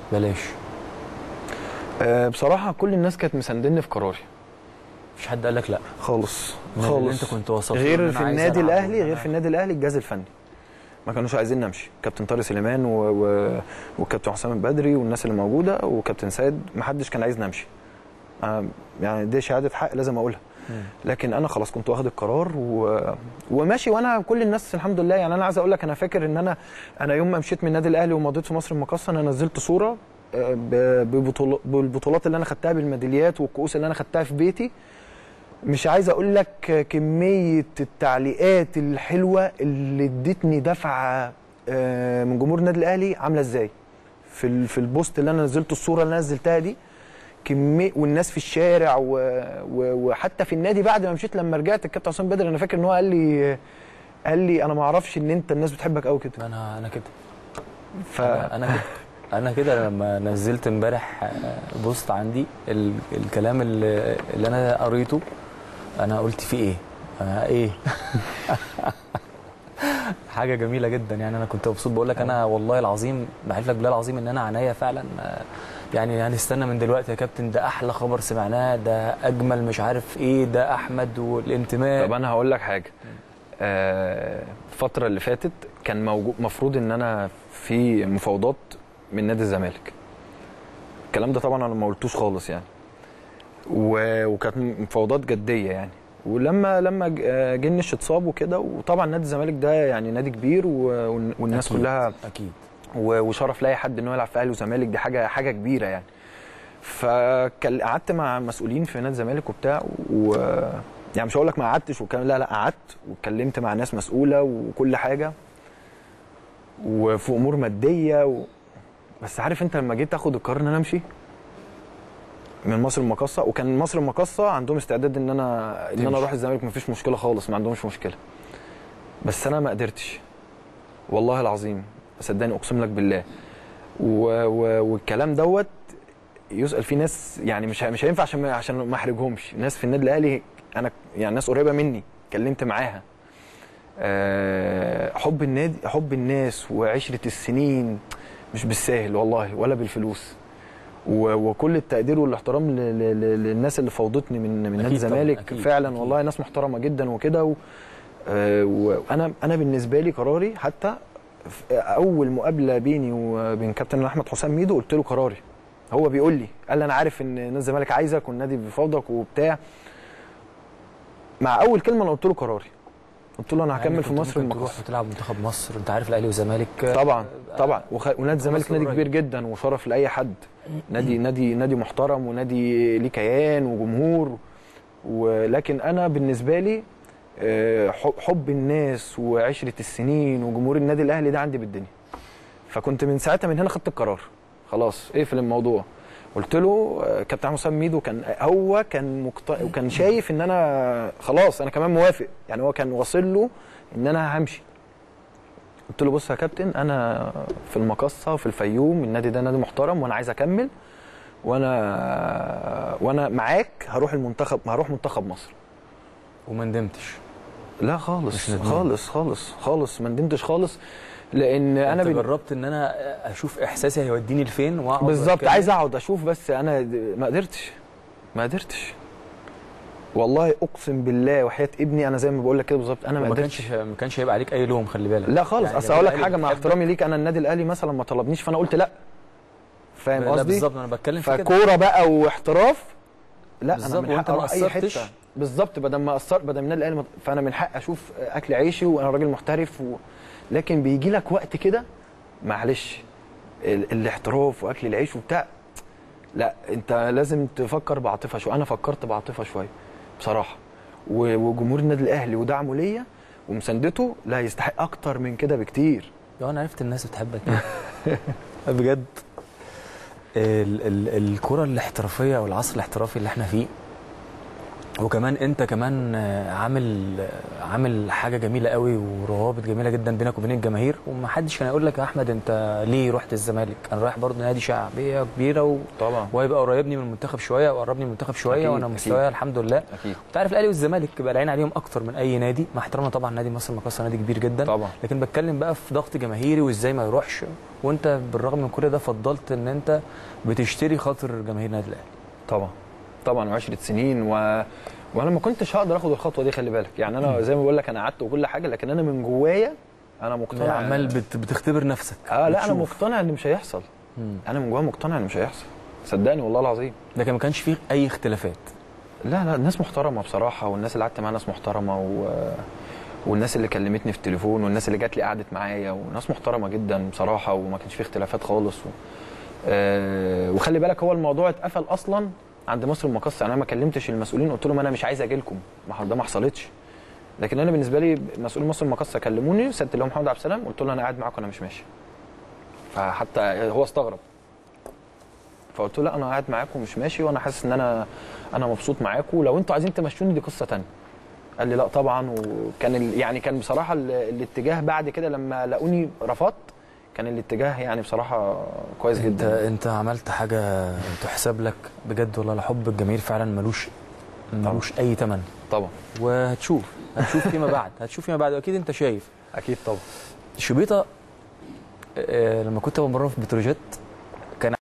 بلاش أه بصراحه كل الناس كانت مساندني في قراري مفيش حد قال لك لا خالص من اللي خالص انت كنت واثق فيه إن غير أنا في عايز النادي ألعب الاهلي وإن غير أنا- في النادي الاهلي الجهاز الفني ما كانوش عايزين نمشي كابتن طارق سليمان و... و... وكابتن حسام البدري والناس اللي موجوده وكابتن سيد ما حدش كان عايز نمشي آه يعني دي شهاده حق لازم اقولها مم. لكن انا خلاص كنت واخد القرار و... وماشي وانا كل الناس الحمد لله يعني انا عايز اقول لك انا فاكر ان انا انا يوم ما مشيت من النادي الاهلي ومضيت في مصر المقاصه انا نزلت صوره آه، ب- ببطول... بالبطولات اللي انا خدتها بالميداليات والكؤوس اللي انا خدتها في بيتي مش عايز اقول لك كميه التعليقات الحلوه اللي ادتني دفعه آه، من جمهور النادي الاهلي عامله ازاي في ال- في البوست اللي انا نزلته الصوره اللي انا نزلتها دي كميه والناس في الشارع و... و... وحتى في النادي بعد ما مشيت لما رجعت الكابتن حسام بدر انا فاكر ان هو قال لي قال لي انا ما اعرفش ان انت الناس بتحبك قوي كده انا انا كده ف انا أنا كده انا كده لما نزلت امبارح آه، بوست عندي ال... الكلام اللي, اللي انا قريته انا قلت فيه ايه انا ايه حاجه جميله جدا يعني انا كنت مبسوط بقول لك انا والله العظيم بحلف لك بالله العظيم ان انا عناية فعلا آه، يعني هنستنى من دلوقتي يا كابتن ده احلى خبر سمعناه ده اجمل مش عارف ايه ده احمد والانتماء طب انا هقول لك حاجه آه، الفتره اللي فاتت كان موجود مفروض ان انا في مفاوضات من نادي الزمالك الكلام ده طبعا انا ما قلتوش خالص يعني و- وكانت مفاوضات جديه يعني ولما لما ج- آه، جنش اتصاب وكده وطبعا نادي الزمالك ده يعني نادي كبير و- والناس أكيد. كلها اكيد و- وشرف لاي حد انه يلعب في اهلي وزمالك دي حاجه حاجه كبيره يعني فقعدت مع مسؤولين في نادي الزمالك وبتاع و يعني مش هقول لك ما قعدتش وكان لا لا قعدت واتكلمت مع ناس مسؤوله وكل حاجه وفي امور ماديه و... بس عارف انت لما جيت اخد القرار ان انا امشي من مصر المقاصه وكان مصر المقاصه عندهم استعداد ان انا ان انا تمشي. اروح الزمالك مفيش مشكله خالص ما عندهمش مشكله بس انا ما قدرتش والله العظيم صدقني اقسم لك بالله و... و... والكلام دوت يسال فيه ناس يعني مش ه- مش هينفع عشان ما- عشان ما احرجهمش ناس في النادي الاهلي انا يعني ناس قريبه مني اتكلمت معاها أه حب النادي حب الناس وعشره السنين مش بالساهل والله ولا بالفلوس و- وكل التقدير والاحترام ل- ل- ل- للناس اللي فوضتني من من نادي أكيد طبعاً، الزمالك أكيد، فعلا أكيد. والله ناس محترمه جدا وكده و- آه، وانا انا بالنسبه لي قراري حتى في اول مقابله بيني وبين كابتن احمد حسام ميدو قلت له قراري هو بيقول لي قال لي انا عارف ان نادي الزمالك عايزك والنادي بيفاوضك وبتاع مع اول كلمه انا قلت له قراري قلت له انا هكمل في كنت مصر ممكن المقص تروح وتلعب منتخب مصر انت عارف الاهلي والزمالك طبعا آه، طبعا وخ... ونادي الزمالك مصر نادي قريب. كبير جدا وشرف لاي حد نادي نادي نادي محترم ونادي ليه كيان وجمهور ولكن انا بالنسبه لي آه، ح- حب الناس وعشره السنين وجمهور النادي الاهلي ده عندي بالدنيا فكنت من ساعتها من هنا خدت القرار خلاص اقفل الموضوع قلت له آه، كابتن حسام ميدو كان هو كان مقت... وكان شايف ان انا خلاص انا كمان موافق يعني هو كان واصل له ان انا همشي قلت له بص يا كابتن انا في المقصه وفي الفيوم النادي ده نادي محترم وانا عايز اكمل وانا وانا معاك هروح المنتخب هروح منتخب مصر وما ندمتش لا مش خالص ندمان. خالص خالص خالص ما ندمتش خالص لان انا انا بن- جربت ان انا اشوف احساسي هيوديني لفين واقعد بالظبط وأتكلم. عايز اقعد اشوف بس انا د- ما قدرتش ما قدرتش والله اقسم بالله وحياه ابني انا زي ما بقول لك كده بالظبط انا ما وما قدرتش كانش ما كانش هيبقى عليك اي لوم خلي بالك لا خالص يعني اصل لو اقول لك الأهلي حاجه مع بتحبك- احترامي ليك انا النادي الاهلي مثلا ما طلبنيش فانا قلت لا فاهم لا قصدي بالظبط انا بتكلم في كده فكوره بقى واحتراف لا انا بالظبط، من وأنت حق ما اروح اي قصرتش. حته بالظبط بدل ما اثر بدل من النادي الاهلي ما- فانا من حق اشوف اكل عيشي وانا راجل محترف و... لكن بيجي لك وقت كده معلش ال... الاحتراف واكل العيش وبتاع لا انت لازم تفكر بعاطفه شويه انا فكرت بعاطفه شويه بصراحه و... وجمهور النادي الاهلي ودعمه ليا ومساندته لا يستحق اكتر من كده بكتير لو انا عرفت الناس بتحبك بجد ال ال الكره الاحترافيه او العصر الاحترافي اللي احنا فيه وكمان انت كمان آه، عامل آه، عامل حاجه جميله قوي وروابط جميله جدا بينك وبين الجماهير ومحدش كان يقول لك يا احمد انت ليه رحت الزمالك انا رايح برضه نادي شعبيه كبيره و... طبعا وهيبقى قريبني من المنتخب شويه وقربني من المنتخب شويه أكيد، وانا أكيد. مستواي الحمد لله اكيد انت عارف الاهلي والزمالك بيبقى العين عليهم اكتر من اي نادي مع احترامنا طبعا نادي مصر المقاصه نادي كبير جدا طبعا لكن بتكلم بقى في ضغط جماهيري وازاي ما يروحش وانت بالرغم من كل ده فضلت ان انت بتشتري خاطر جماهير النادي الاهلي طبعا طبعا وعشرة سنين و... وانا ما كنتش هقدر اخد الخطوه دي خلي بالك يعني انا زي ما بقول لك انا قعدت وكل حاجه لكن انا من جوايا انا مقتنع عمال بت... بتختبر نفسك اه لا انا بتشوف. مقتنع ان مش هيحصل مم. انا من جوايا مقتنع ان مش هيحصل صدقني والله العظيم لكن ما كانش فيه اي اختلافات لا لا الناس محترمه بصراحه والناس اللي قعدت معاها ناس محترمه و... والناس اللي كلمتني في التليفون والناس اللي جات لي قعدت معايا وناس محترمه جدا بصراحه وما كانش فيه اختلافات خالص و... آه وخلي بالك هو الموضوع اتقفل اصلا عند مصر المقاصه يعني انا ما كلمتش المسؤولين قلت لهم انا مش عايز اجي لكم ما هو ده ما حصلتش لكن انا بالنسبه لي مسؤولين مصر المقاصه كلموني سالت لهم محمد عبد السلام قلت له انا قاعد معاكم انا مش ماشي فحتى هو استغرب فقلت له لا انا قاعد معاكم مش ماشي وانا حاسس ان انا انا مبسوط معاكم لو انتوا عايزين تمشوني دي قصه تانية قال لي لا طبعا وكان ال... يعني كان بصراحه ال... الاتجاه بعد كده لما لقوني رفضت كان الاتجاه يعني بصراحه كويس انت جدا انت عملت حاجه تحسب لك بجد والله حب الجماهير فعلا ملوش ملوش اي ثمن طبعا وهتشوف هتشوف فيما بعد هتشوف فيما بعد واكيد انت شايف اكيد طبعا شبيطه آه، لما كنت بمرن في بتروجيت